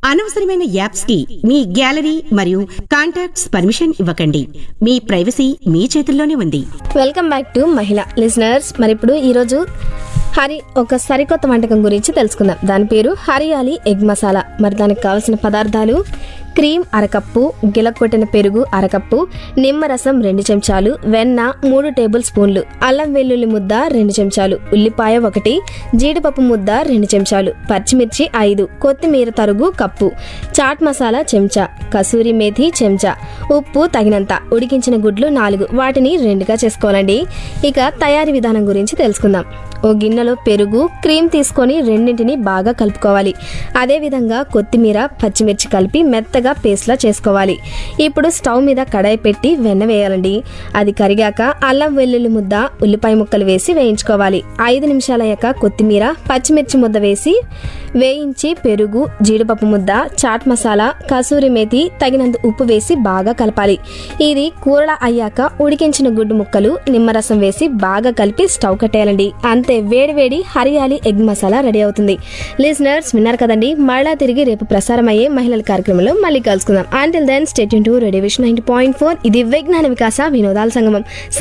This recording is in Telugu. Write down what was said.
అనవసరమైన యాప్స్ కి మీ గ్యాలరీ మరియు కాంటాక్ట్స్ పర్మిషన్ ఇవ్వకండి మీ ప్రైవసీ మీ చేతుల్లోనే ఉంది వెల్కమ్ బ్యాక్ టు మహిళ లిజనర్స్ మరి ఇప్పుడు ఈరోజు హరి ఒక సరికొత్త వంటకం గురించి తెలుసుకుందాం దాని పేరు హరియాలి ఎగ్ మసాలా మరి దానికి కావాల్సిన పదార్థాలు క్రీమ్ అరకప్పు గిలకొట్టిన పెరుగు అరకప్పు నిమ్మరసం రెండు చెంచాలు వెన్న మూడు టేబుల్ స్పూన్లు అల్లం వెల్లుల్లి ముద్ద రెండు చెంచాలు ఉల్లిపాయ ఒకటి జీడిపప్పు ముద్ద రెండు చెంచాలు పచ్చిమిర్చి ఐదు కొత్తిమీర తరుగు కప్పు చాట్ మసాలా చెంచా కసూరి మేథి చెంచా ఉప్పు తగినంత ఉడికించిన గుడ్లు నాలుగు వాటిని రెండుగా చేసుకోవాలండి ఇక తయారీ విధానం గురించి తెలుసుకుందాం ఓ గిన్నెలో పెరుగు క్రీమ్ తీసుకొని రెండింటిని బాగా కలుపుకోవాలి అదేవిధంగా కొత్తిమీర పచ్చిమిర్చి కలిపి మెత్తగా పేస్ట్లా చేసుకోవాలి ఇప్పుడు స్టవ్ మీద కడాయి పెట్టి వెన్న వేయాలండి అది కరిగాక అల్లం వెల్లుల్లి ముద్ద ఉల్లిపాయ ముక్కలు వేసి వేయించుకోవాలి ఐదు నిమిషాలయ్యాక కొత్తిమీర పచ్చిమిర్చి ముద్ద వేసి వేయించి పెరుగు జీడిపప్పు ముద్ద చాట్ మసాలా కసూరి మేతి తగినంత ఉప్పు వేసి బాగా కలపాలి ఇది కూరల అయ్యాక ఉడికించిన గుడ్డు ముక్కలు నిమ్మరసం వేసి బాగా కలిపి స్టవ్ కట్టేయాలండి అంతే వేడి వేడి హరియాలి ఎగ్ మసాలా రెడీ అవుతుంది లిజనర్స్ విన్నారు కదండి మళ్ళా తిరిగి రేపు ప్రసారం అయ్యే మహిళల కార్యక్రమంలో మళ్ళీ కలుసుకుందాం until then state to radio vision ninety point four ఇది విజ్ఞాన వికాస వినోదాల సంగమం